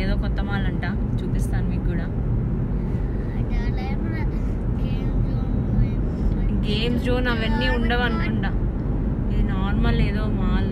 ఇదేదో కొత్త మాల్ అంట చూపిస్తాను మీకు కూడా గేమ్స్ జోన్ అవన్నీ ఉండవు అనుకుంటా ఇది నార్మల్ ఏదో మాల్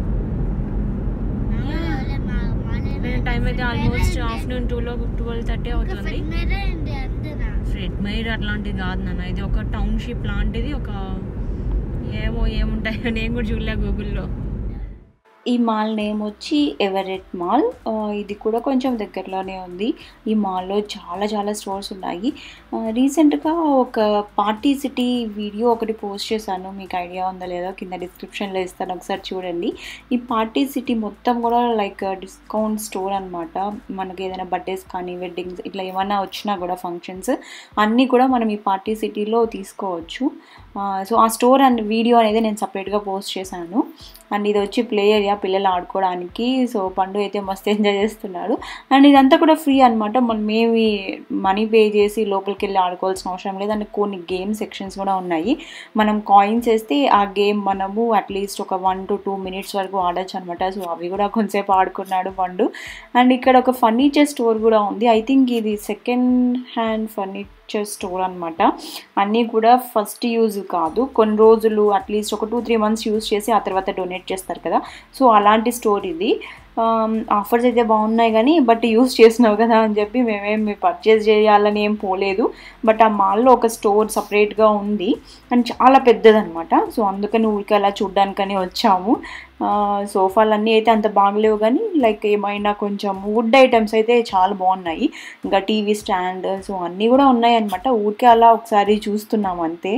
టైం అయితే ఆల్మోస్ట్ ఆఫ్టర్నూన్ టూలో ట్వెల్వ్ థర్టీ అవుతుంది ఫ్రెడ్ మైర్ అట్లాంటిది కాదు నాన్న ఇది ఒక టౌన్షిప్ లాంటిది ఒక ఏమో ఏముంటాయో నేను కూడా చూడలే గూగుల్లో ఈ మాల్ నేమ్ వచ్చి ఎవరెట్ మాల్ ఆ, ఇది కూడా కొంచెం దగ్గరలోనే ఉంది ఈ మాల్లో చాలా చాలా స్టోర్స్ ఉన్నాయి ఆ, రీసెంట్గా ఒక పార్టీ సిటీ వీడియో ఒకటి పోస్ట్ చేశాను మీకు ఐడియా ఉందా లేదో కింద డిస్క్రిప్షన్లో ఇస్తాను ఒకసారి చూడండి ఈ పార్టీ సిటీ మొత్తం కూడా లైక్ డిస్కౌంట్ స్టోర్ అనమాట మనకి ఏదైనా బర్త్డేస్ కానీ వెడ్డింగ్స్ ఇట్లా ఏమైనా వచ్చినా కూడా ఫంక్షన్స్ అన్నీ కూడా మనం ఈ పార్టీ సిటీలో తీసుకోవచ్చు సో ఆ స్టోర్ అండ్ వీడియో అనేది నేను సపరేట్గా పోస్ట్ చేశాను అండ్ ఇది వచ్చి ప్లే ఏరియా పిల్లలు ఆడుకోవడానికి సో పండు అయితే మస్తు ఎంజాయ్ చేస్తున్నాడు అండ్ ఇదంతా కూడా ఫ్రీ అనమాట మనం మేమి మనీ పే చేసి లోపలికి వెళ్ళి ఆడుకోవాల్సిన అవసరం లేదు అండ్ కొన్ని గేమ్ సెక్షన్స్ కూడా ఉన్నాయి మనం కాయిన్స్ వేస్తే ఆ గేమ్ మనము అట్లీస్ట్ ఒక వన్ టు టూ మినిట్స్ వరకు ఆడొచ్చు అనమాట సో అవి కూడా కొంతసేపు ఆడుకున్నాడు పండు అండ్ ఇక్కడ ఒక ఫర్నిచర్ స్టోర్ కూడా ఉంది ఐ థింక్ ఇది సెకండ్ హ్యాండ్ ఫర్నిచర్ స్టోర్ అనమాట అన్నీ కూడా ఫస్ట్ యూజ్ కాదు కొన్ని రోజులు అట్లీస్ట్ ఒక టూ త్రీ మంత్స్ యూజ్ చేసి ఆ తర్వాత డొనేట్ చేస్తారు కదా సో అలాంటి స్టోర్ ఇది ఆఫర్స్ అయితే బాగున్నాయి కానీ బట్ యూస్ చేసినావు కదా అని చెప్పి మేమేమి పర్చేస్ చేయాలని ఏం పోలేదు బట్ ఆ మాల్లో ఒక స్టోర్ సపరేట్గా ఉంది అండ్ చాలా పెద్దదనమాట సో అందుకని ఊరికి అలా చూడ్డానికని వచ్చాము సోఫాలన్నీ అయితే అంత బాగలేవు కానీ లైక్ ఏమైనా కొంచెం వుడ్ ఐటమ్స్ అయితే చాలా బాగున్నాయి ఇంకా టీవీ స్టాండ్ సో అన్నీ కూడా ఉన్నాయి అనమాట ఊరికే అలా ఒకసారి చూస్తున్నాం అంతే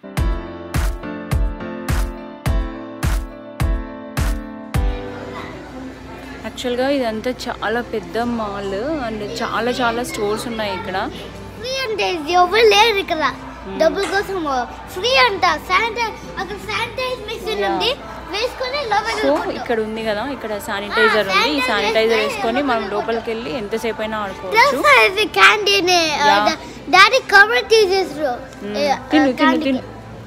యాక్చువల్గా ఇదంతా చాలా పెద్ద మాల్ అండ్ చాలా చాలా స్టోర్స్ ఉన్నాయి ఇక్కడ ఫ్రీ అంటే ఇది ఎవరు లేరు ఇక్కడ డబ్బుల కోసం ఫ్రీ అంట శానిటైజ్ అక్కడ శానిటైజ్ మిషన్ ఉంది వేసుకొని లోపలికి సో వెళ్ళిపోతాం. ఇక్కడ ఉంది కదా ఇక్కడ శానిటైజర్ ఉంది ఈ శానిటైజర్ వేసుకొని మనం లోపలికి వెళ్ళి ఎంతసేపు అయినా ఆడుకోవచ్చు ప్లస్ ఇది క్యాంటీన్ Yeah. డాడీ కవర్ తీసేసారు తిను తిను తిను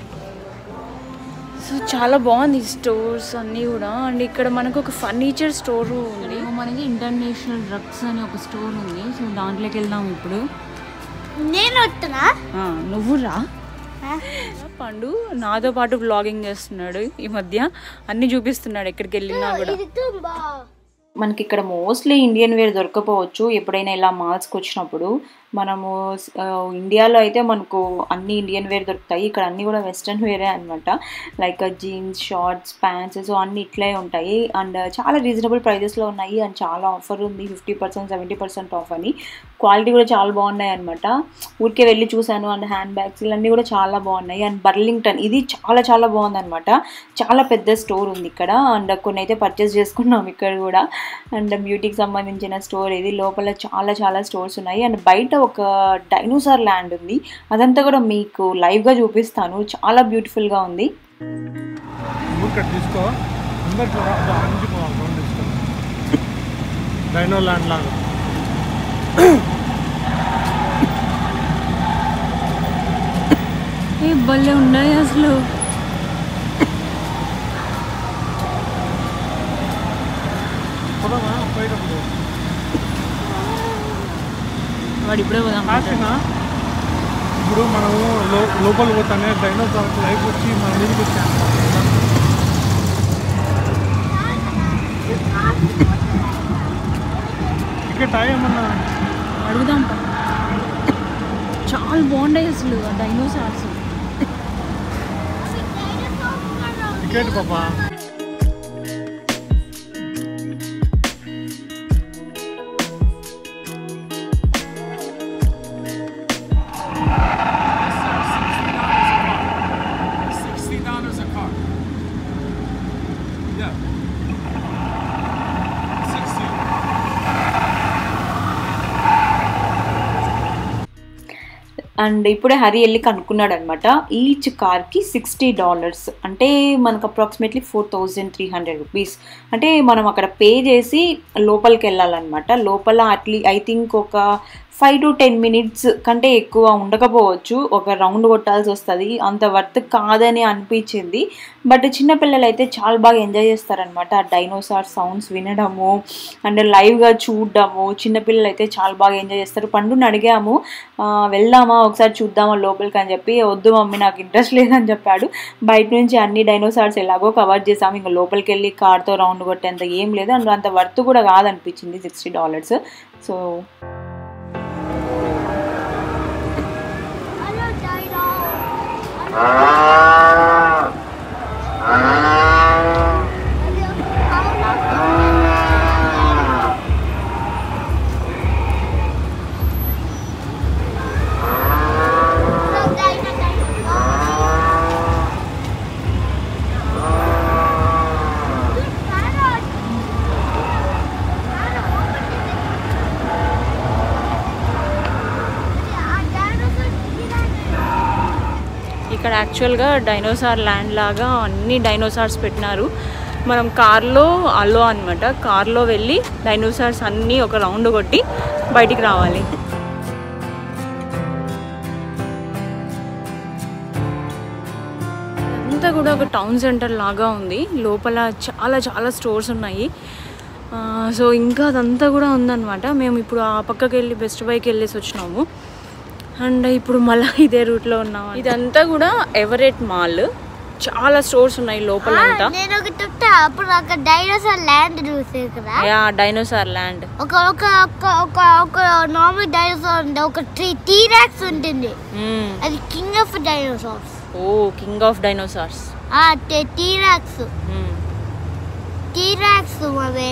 సో చాలా బాగుంది ఈ స్టోర్స్ అన్నీ కూడా అండ్ ఇక్కడ మనకు ఒక ఫర్నిచర్ స్టోర్ ఉంది మనకి ఇంటర్నేషనల్ డ్రగ్స్ అని ఒక స్టోర్ ఉంది సో దాంట్లోకి వెళ్దాం ఇప్పుడు నేను వస్తున్నా ఆ, నువ్వు రా పండు నాతో పాటు బ్లాగింగ్ చేస్తున్నాడు ఈ మధ్య అన్ని చూపిస్తున్నాడు ఎక్కడికి వెళ్ళినా కూడా ఇది తుంబా మనకి ఇక్కడ మోస్ట్లీ ఇండియన్ వేర్ దొరకపోవచ్చు ఎప్పుడైనా ఇలా మాల్స్కి వచ్చినప్పుడు మనము ఆ, ఇండియాలో అయితే మనకు అన్ని ఇండియన్ వేర్ దొరుకుతాయి ఇక్కడ అన్నీ కూడా వెస్ట్రన్ వేరే అనమాట like jeans shorts pants so అన్ని ఇట్లే ఉంటాయి అండ్ చాలా రీజనబుల్ ప్రైజెస్లో ఉన్నాయి అండ్ చాలా ఆఫర్ ఉంది fifty percent seventy percent off అని క్వాలిటీ కూడా చాలా బాగున్నాయి అనమాట ఊరికే వెళ్ళి చూశాను అండ్ హ్యాండ్ బ్యాగ్స్ ఇవన్నీ కూడా చాలా బాగున్నాయి అండ్ బర్లింగ్టన్ ఇది చాలా చాలా బాగుంది అనమాట చాలా పెద్ద స్టోర్ ఉంది ఇక్కడ అండ్ కొన్ని అయితే పర్చేస్ చేసుకున్నాం ఇక్కడ కూడా అండ్ బ్యూటీకి సంబంధించిన స్టోర్ ఇది లోపల చాలా చాలా స్టోర్స్ ఉన్నాయి అండ్ బయట ఒక డైనోసార్ ల్యాండ్ ఉంది అదంతా కూడా మీకు లైవ్గా చూపిస్తాను చాలా బ్యూటిఫుల్గా ఉంది ఊరికట్ తీసుకో అందరికి నుంచి పోవాలి రౌండ్ తీసుకో డైనో ల్యాండ్ లాగా ఏ భలే ఉన్నాయి అసలు పోదామా పోయేటప్పుడు వాడు ఇప్పుడే పోదాం కాసిన ఇప్పుడు మనము లో లోపల పోతానే డైనోసార్ లైఫ్ వచ్చి మన మీదకి వచ్చాను టికెట్ ఏమన్నా అడుగుదాం పా. చాలా బాగున్నాయి అసలు ఆ డైనోసార్స్ టికెట్ పాపా Sixty dollars a car. Yeah. Sixty. And ఇప్పుడే హరి వెళ్ళి కనుక్కున్నాడు అనమాట ఈచ్ కార్కి సిక్స్టీ డాలర్స్ అంటే మనకు approximately four thousand three hundred rupees అంటే మనం అక్కడ పే చేసి లోపలికి వెళ్ళాలన్నమాట లోపల అట్లీ ఐ థింక్ ఒక ఫైవ్ టు టెన్ మినిట్స్ కంటే ఎక్కువ ఉండకపోవచ్చు ఒక రౌండ్ కొట్టాల్సి వస్తుంది అంత వర్త్ కాదని అనిపించింది బట్ చిన్నపిల్లలు అయితే చాలా బాగా ఎంజాయ్ చేస్తారనమాట ఆ డైనోసార్ సౌండ్స్ వినడము అండ్ లైవ్గా చూడడము చిన్నపిల్లలు అయితే చాలా బాగా ఎంజాయ్ చేస్తారు పండుని అడిగాము "ఆ, వెళ్దామా ఒకసారి చూద్దామా లోపలికి అని చెప్పి వద్దు మమ్మీ నాకు ఇంట్రెస్ట్ లేదని చెప్పాడు బయట నుంచి అన్ని డైనోసార్స్ ఎలాగో కవర్ చేసాము ఇంకా లోపలికి వెళ్ళి కార్తో రౌండ్ కొట్టేంత ఏం లేదు అండ్ అంత వర్త్ కూడా కాదనిపించింది sixty dollars so hello dino ఇక్కడ యాక్చువల్గా డైనోసార్ ల్యాండ్ లాగా అన్ని డైనోసార్స్ పెట్టినారు మనం కార్లో అల్లో అనమాట కార్లో వెళ్ళి డైనోసార్స్ అన్నీ ఒక రౌండ్ కొట్టి బయటికి రావాలి అంతా కూడా ఒక టౌన్ సెంటర్ లాగా ఉంది లోపల చాలా చాలా స్టోర్స్ ఉన్నాయి ఆ, సో ఇంకా అదంతా కూడా ఉందన్నమాట మేము ఇప్పుడు ఆ పక్కకి వెళ్ళి బెస్ట్ బైకి వెళ్ళేసి వచ్చినాము అండ్ ఇప్పుడు మళ్ళీ ఇదే రూట్లో ఉన్నాము ఇదంతా కూడా ఎవరెట్ మాల్ చాలా స్టోర్స్ ఉన్నాయి లోపలంతా నేను ఒక చెప్తా అప్పుడు ఒక డైనోసార్ ల్యాండ్ చూసే కదా యా డైనోసార్ ల్యాండ్ ఒక ఒక ఒక ఒక ఒక నార్మల్ డైనోసార్ ఉంది ఒక టీ టీరాక్స్ ఉంటుంది అది కింగ్ ఆఫ్ డైనోసార్స్ ఓ కింగ్ ఆఫ్ డైనోసార్స్ ఆ టీరాక్స్ టీరాక్స్ మరి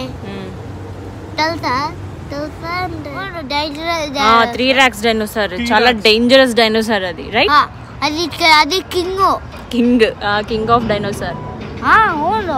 తెలుసా తెలుసా డైనోసార్ త్రీ ర్యాక్స్ డైనోసార్ చాలా డేంజరస్ డైనోసార్ అది రైట్ అది అది king king king of dinosaur అవును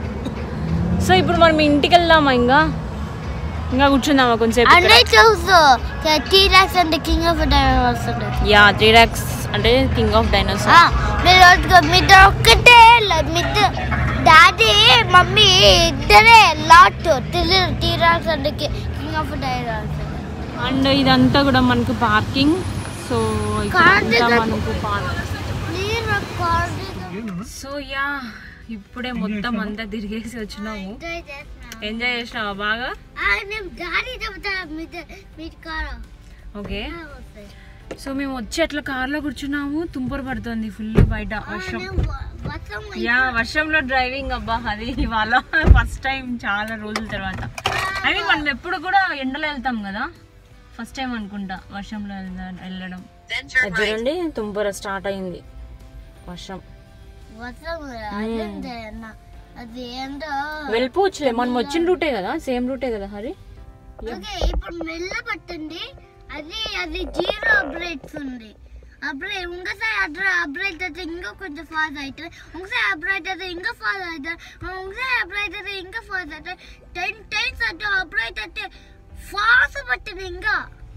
సో ఇప్పుడు మనం ఇంటికి వెళ్దామా ఇంకా ఇంకా కూర్చుందామా కొంచెంసేపు ఇక్కడ? అన్నీ తెలుసు టీరాక్స్ అంటే king of dinosaurs yeah T rex అంటే కింగ్ ఆఫ్ డైనోసార్ మీరు ఒక్క- మీతో ఒక్కటే మీతో డాడీ మమ్మీ ఇద్దరే లాట్ తెలియదు టీరాక్స్ అంటే కింగ్ ఆఫ్ డైనోసార్స్ అండ్ ఇదంతా కూడా మనకు పార్కింగ్ సో Car ఇదంతా దగ్గర- మనకు పార్క్ మీరు కార్డు సో యా ఇప్పుడే మొత్తం అంతా తిరిగేసి వచ్చినాము ఎంజాయ్ చేస్తున్నాం ఎంజాయ్ చేసినావా బాగా నేను గాడి చెప్తా మీతో మీ కారు ఓకే సో మేము వచ్చి అట్లా కార్లో కూర్చున్నాము తుంపరు పడుతుంది ఫుల్ బయట వర్షం వర్షం యా వర్షంలో డ్రైవింగ్ అబ్బా అది ఇవాళ ఫస్ట్ టైం చాలా రోజుల తర్వాత ఐ మీన్ మనం ఎప్పుడు కూడా ఎండలో వెళ్తాం కదా ఫస్ట్ టైం అనుకుంటా వర్షంలో వెళ్దా- వెళ్ళడం అది చూడండి తుంపర స్టార్ట్ అయింది వర్షం వర్షం అదేంటి అన్న అది ఏంటో వెళ్ళిపోవచ్చులే మనం వచ్చిన రూటే కదా సేమ్ రూటే కదా హరి ఓకే ఇప్పుడు మెల్ల పట్టండి అది అది జీరో అప్డేట్స్ ఉంది అప్డేట్ ఇంకోసారి అడ్ర అప్డేట్ అయితే ఇంకా కొంచెం ఫాస్ట్ అవుతుంది ఇంకోసారి అప్డేట్ అయితే ఇంకా ఫాస్ట్ అవుతుంది ఇంకోసారి అప్డేట్ అయితే ఇంకా ఫాస్ట్ అవుతుంది టెన్ టైమ్స్ అంటే అప్డేట్ అయితే ఫాస్ట్ పట్టింది ఇంకా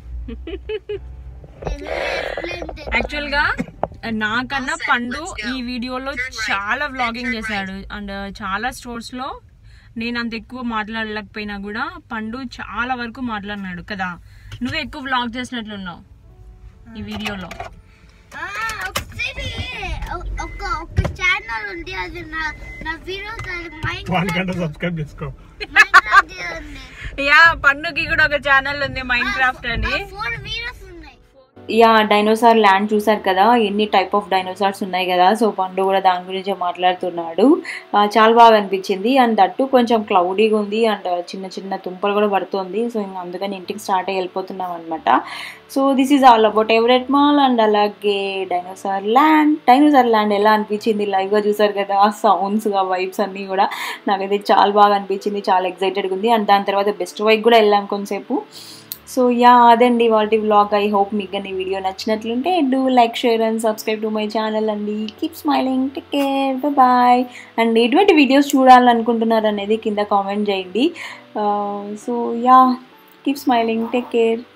యాక్చువల్ గా నాకన్నా పండు ఈ వీడియోలో చాలా వ్లాగింగ్ చేశాడు అండ్ చాలా స్టోర్స్ లో నేను అంత ఎక్కువ మాట్లాడలేకపోయినా కూడా పండు చాలా వరకు మాట్లాడినాడు కదా నువ్వే ఎక్కువ వ్లాగ్ చేసినట్లున్నావు ఈ వీడియోలో ఆ, ఒకసారి ఒ- ఒక ఒక ఛానల్ ఉంది అది నా నా వీడియోస్ అది మైండ్ వాళ్ళకంటే సబ్స్క్రైబ్ చేసుకో ఉంది యా పండుకి కూడా ఒక ఛానల్ ఉంది మైండ్ క్రాఫ్ట్ అని ఫోర్ వీడియోస్ ఉన్నాయి యా డైనోసార్ ల్యాండ్ చూసారు కదా ఎన్ని టైప్ ఆఫ్ డైనోసార్స్ ఉన్నాయి కదా సో పండు కూడా దాని గురించి మాట్లాడుతున్నాడు ఆ, చాలా బాగా అనిపించింది అండ్ దట్టు కొంచెం క్లౌడీగా ఉంది అండ్ చిన్న చిన్న తుంపలు కూడా పడుతుంది సో ఇంకా అందుకని ఇంటికి స్టార్ట్ అయ్యి వెళ్ళిపోతున్నాం అనమాట so this is all about Everett mall and అలాగే డైనోసార్ ల్యాండ్ డైనోసార్ ల్యాండ్ ఎలా అనిపించింది లైవ్గా చూసారు కదా సౌండ్స్గా వైబ్స్ అన్నీ కూడా నాకైతే చాలా బాగా అనిపించింది చాలా ఎక్సైటెడ్గా ఉంది అండ్ దాని తర్వాత బెస్ట్ వైక్ కూడా వెళ్ళాం కొంతసేపు సో యా అదండి వాటి వ్లాగ్ ఐ హోప్ మీకు కానీ వీడియో నచ్చినట్లుంటే do like share and subscribe to my channel అండి keep smiling take care bye and ఎటువంటి వీడియోస్ చూడాలనుకుంటున్నారు అనేది కింద కామెంట్ చేయండి so yeah keep smiling take care